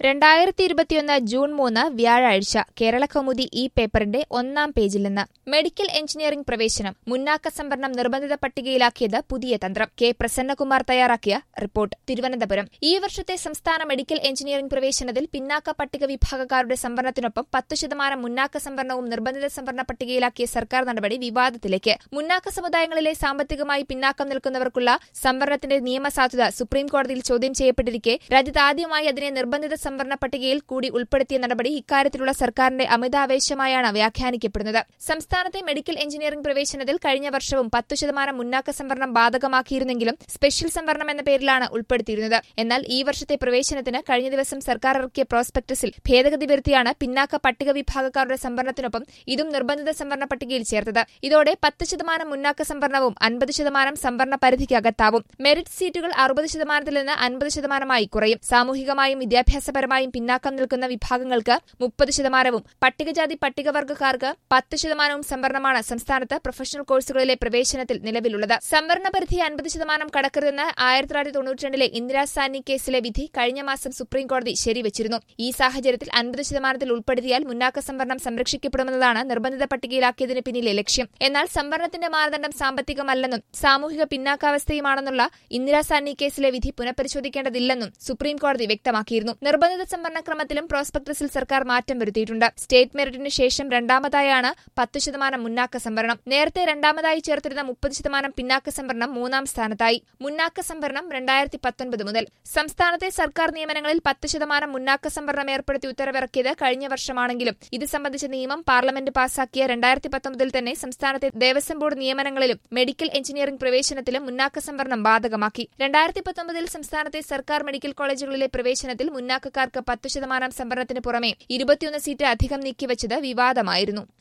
രണ്ടായിരത്തി ഇരുപത്തിയൊന്ന് ജൂൺ മൂന്ന് വ്യാഴാഴ്ച കേരള കൗമുദി ഈ പേപ്പറിന്റെ ഒന്നാം പേജിൽ നിന്ന് മെഡിക്കൽ എഞ്ചിനീയറിംഗ് പ്രവേശനം മുന്നാക്ക സംവരണം നിർബന്ധിത പട്ടികയിലാക്കിയത് പുതിയ തന്ത്രം കെ പ്രസന്നകുമാർ തയ്യാറാക്കിയ റിപ്പോർട്ട് തിരുവനന്തപുരം ഈ വർഷത്തെ സംസ്ഥാന മെഡിക്കൽ എഞ്ചിനീയറിംഗ് പ്രവേശനത്തിൽ പിന്നാക്ക പട്ടിക വിഭാഗക്കാരുടെ സംവരണത്തിനൊപ്പം പത്ത് ശതമാനം മുന്നാക്ക സംവരണവും നിർബന്ധിത സംവരണ പട്ടികയിലാക്കിയ സർക്കാർ നടപടി വിവാദത്തിലേക്ക് മുന്നാക്ക സമുദായങ്ങളിലെ സാമ്പത്തികമായി പിന്നാക്കം നിൽക്കുന്നവർക്കുള്ള സംവരണത്തിന്റെ നിയമസാധുത സുപ്രീം കോടതിയിൽ ചോദ്യം ചെയ്യപ്പെട്ടിരിക്കെ രാജ്യത്ത് ആദ്യമായി അതിനെ നിർബന്ധിത സംവരണ പട്ടികയിൽ കൂടി ഉൾപ്പെടുത്തിയ നടപടി ഇക്കാര്യത്തിലുള്ള സർക്കാരിന്റെ അമിതാവേശമായാണ് വ്യാഖ്യാനിക്കപ്പെടുന്നത് സംസ്ഥാനത്തെ മെഡിക്കൽ എഞ്ചിനീയറിംഗ് പ്രവേശനത്തിൽ കഴിഞ്ഞ വർഷവും പത്തു ശതമാനം മുന്നാക്ക സംവരണം ബാധകമാക്കിയിരുന്നെങ്കിലും സ്പെഷ്യൽ സംവരണം എന്ന പേരിലാണ് ഉൾപ്പെടുത്തിയിരുന്നത് എന്നാൽ ഈ വർഷത്തെ പ്രവേശനത്തിന് കഴിഞ്ഞ ദിവസം സർക്കാർ ഇറക്കിയ പ്രോസ്പെക്ടസിൽ ഭേദഗതി വരുത്തിയാണ് പിന്നാക്ക പട്ടിക വിഭാഗക്കാരുടെ സംവരണത്തിനൊപ്പം ഇതും നിർബന്ധിത സംവരണ പട്ടികയിൽ ചേർത്തത് ഇതോടെ പത്ത് ശതമാനം മുന്നാക്ക സംവരണവും അൻപത് ശതമാനം സംവരണ പരിധിക്കകത്താവും മെറിറ്റ് സീറ്റുകൾ അറുപത് ശതമാനത്തിൽ നിന്ന് അൻപത് ശതമാനമായി കുറയും സാമൂഹികമായും വിദ്യാഭ്യാസപരമായും പിന്നാക്കം നിൽക്കുന്ന വിഭാഗങ്ങൾക്ക് മുപ്പത് ശതമാനവും പട്ടികജാതി പട്ടികവർഗക്കാർക്ക് പത്ത് ശതമാനവും സംവരണമാണ് സംസ്ഥാനത്ത് പ്രൊഫഷണൽ കോഴ്സുകളിലെ പ്രവേശനത്തിൽ നിലവിലുള്ളത് സംവരണ പരിധി അൻപത് ശതമാനം കടക്കരുതെന്ന് ആയിരത്തി തൊള്ളായിരത്തി തൊണ്ണൂറ്റിരണ്ടിലെ ഇന്ദിരാ സാനി കേസിലെ വിധി കഴിഞ്ഞ മാസം സുപ്രീംകോടതി ശരിവച്ചിരുന്നു ഈ സാഹചര്യത്തിൽ അൻപത് ശതമാനത്തിൽ ഉൾപ്പെടുത്തിയാൽ മുന്നാക്ക സംവരണം സംരക്ഷിക്കപ്പെടുമെന്നതാണ് നിർബന്ധിത പട്ടികയിലാക്കിയതിന് പിന്നിലെ ലക്ഷ്യം എന്നാൽ സംവരണത്തിന്റെ മാനദണ്ഡം സാമ്പത്തികമല്ലെന്നും സാമൂഹിക പിന്നാക്കാവസ്ഥയുമാണെന്നുള്ള ഇന്ദിരാ സാനി കേസിലെ വിധി പുനഃപരിശോധിക്കേണ്ടതില്ലെന്നും സുപ്രീംകോടതി വ്യക്തമാക്കിയിരുന്നു നിർബന്ധിത സംവരണ ക്രമത്തിലും പ്രോസ്പെക്ടസിൽ സർക്കാർ മാറ്റം വരുത്തിയിട്ടുണ്ട് സ്റ്റേറ്റ് മെറിറ്റിന് ശേഷം രണ്ടാമതായാണ് പത്ത് ശതമാനം മുന്നാക്ക സംവരണം നേരത്തെ രണ്ടാമതായി ചേർത്തിരുന്ന മുപ്പത് ശതമാനം പിന്നാക്ക സംവരണം മൂന്നാം സ്ഥാനത്തായി മുന്നാക്ക സംവരണം രണ്ടായിരത്തി പത്തൊൻപത് മുതൽ സംസ്ഥാനത്തെ സർക്കാർ നിയമനങ്ങളിൽ പത്ത് ശതമാനം മുന്നാക്ക സംവരണം ഏർപ്പെടുത്തി ഉത്തരവിറക്കിയത് കഴിഞ്ഞ വർഷമാണെങ്കിലും ഇത് സംബന്ധിച്ച നിയമം പാർലമെന്റ് പാസാക്കിയ രണ്ടായിരത്തി പത്തൊമ്പതിൽ തന്നെ സംസ്ഥാനത്തെ ദേവസ്വം ബോർഡ് നിയമനങ്ങളിലും മെഡിക്കൽ എഞ്ചിനീയറിംഗ് പ്രവേശനത്തിലും മുന്നാക്ക സംവരണം ബാധകമാക്കി രണ്ടായിരത്തി പത്തൊമ്പതിൽ സംസ്ഥാനത്തെ സർക്കാർ മെഡിക്കൽ കോളേജുകളിലെ പ്രവേശനത്തിൽ മുന്നാക്കക്കാർക്ക് പത്ത് ശതമാനം സംവരണത്തിന് പുറമെ ഇരുപത്തിയൊന്ന് സീറ്റ് അധികം നീക്കിവച്ചത് വിവാദമായിരുന്നു